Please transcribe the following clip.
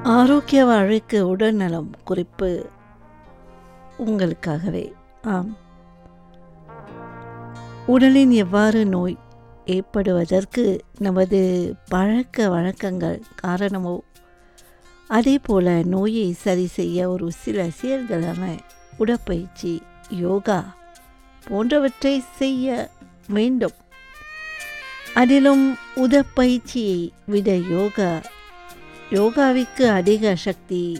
ஆரோக்கிய வாழ்வுக்கு உடல்நலம் குறிப்பு உங்களுக்காகவே ஆம் உடலின் எவ்வாறு நோய் ஏற்படுவதற்கு நமது பழக்க வழக்கங்கள் காரணமோ அதே போல நோயை சரி செய்ய ஒரு சில செயல்களான உடற்பயிற்சி யோகா போன்றவற்றை செய்ய வேண்டும் அதிலும் உடற்பயிற்சியை விட யோகா யோகாவிற்கு அதிக சக்தி